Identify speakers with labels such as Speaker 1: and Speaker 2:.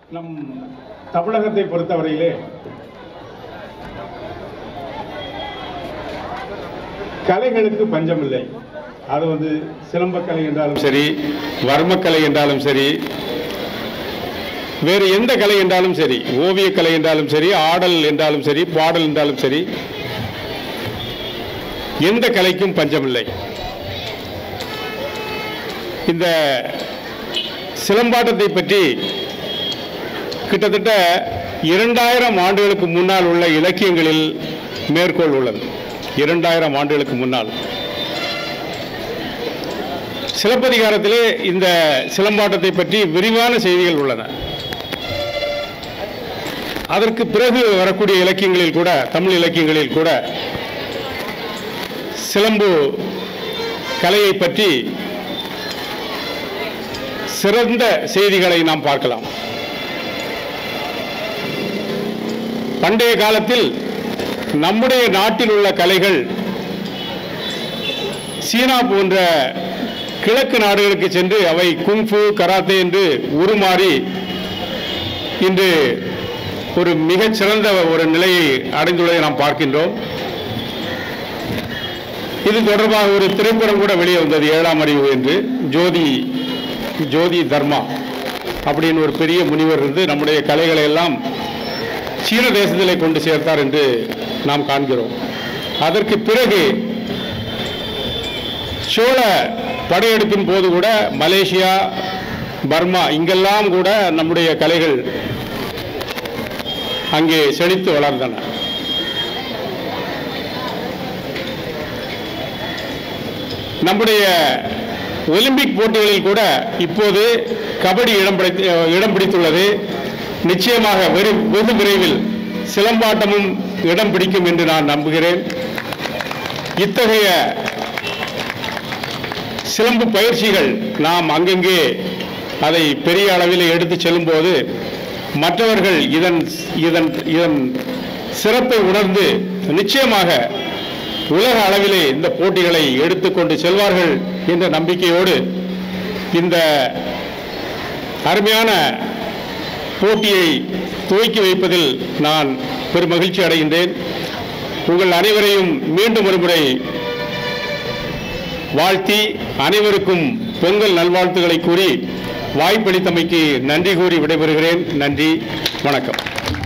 Speaker 1: நம் தமிழகத்தை பொறுத்தவரையிலே கலைகளுக்கு பஞ்சமில்லை அது வந்து சிலம்பக்கலை என்றாலும் சரி வர்மக்கலை என்றாலும் சரி வேறு எந்த கலை என்றாலும் சரி ஓவியக்கலை என்றாலும் சரி ஆடல் என்றாலும் சரி பாடல் என்றாலும் சரி எந்த கலைக்கும் பஞ்சமில்லை இந்த சிலம்பாட்டத்தை பற்றி கிட்டத்தட்ட இரண்டாயிரம் ஆண்டுகளுக்கு முன்னால் உள்ள இலக்கியங்களில் மேற்கோள் உள்ளது இரண்டாயிரம் ஆண்டுகளுக்கு முன்னால் சிலப்பதிகாரத்திலே இந்த சிலம்பாட்டத்தை பற்றி விரிவான செய்திகள் உள்ளன அதற்கு பிறகு வரக்கூடிய இலக்கியங்களில் கூட தமிழ் இலக்கியங்களில் கூட சிலம்பு கலையை பற்றி சிறந்த செய்திகளை நாம் பார்க்கலாம் பண்டைய காலத்தில் நம்முடைய நாட்டில் உள்ள கலைகள் சீனா போன்ற கிழக்கு நாடுகளுக்கு சென்று அவை குங்ஃபு கராத்தே என்று உருமாறி இன்று ஒரு மிகச் சிறந்த ஒரு நிலையை அடைந்துள்ளதை நாம் பார்க்கின்றோம் இது தொடர்பாக ஒரு திரைப்படம் கூட வெளியே வந்தது ஏழாம் அறிவு என்று ஜோதி ஜோதி தர்மா அப்படின்னு ஒரு பெரிய முனிவர் இருந்து நம்முடைய கலைகளை எல்லாம் சீன தேசத்திலே கொண்டு சேர்த்தார் என்று நாம் காண்கிறோம் அதற்கு பிறகு சோழ படையெடுப்பின் போது கூட மலேசியா பர்மா இங்கெல்லாம் கூட நம்முடைய கலைகள் அங்கே செழித்து வளர்ந்தன நம்முடைய ஒலிம்பிக் போட்டிகளில் கூட இப்போது கபடி இடம் பிடித்து இடம் பிடித்துள்ளது நிச்சயமாக வெறு வெகு விரைவில் சிலம்பாட்டமும் இடம் பிடிக்கும் என்று நான் நம்புகிறேன் இத்தகைய சிலம்பு பயிற்சிகள் நாம் அங்கங்கே அதை பெரிய அளவில் எடுத்து செல்லும்போது மற்றவர்கள் இதன் இதன் இதன் சிறப்பை உணர்ந்து நிச்சயமாக உலக அளவிலே இந்த போட்டிகளை எடுத்துக்கொண்டு செல்வார்கள் என்ற நம்பிக்கையோடு இந்த அருமையான போட்டியை துவக்கி வைப்பதில் நான் பெரும் மகிழ்ச்சி அடைகின்றேன் உங்கள் அனைவரையும் மீண்டும் ஒரு முறை வாழ்த்தி அனைவருக்கும் பொங்கல் நல்வாழ்த்துக்களை கூறி வாய்ப்பளித்தமைக்கு நன்றி கூறி விடைபெறுகிறேன் நன்றி வணக்கம்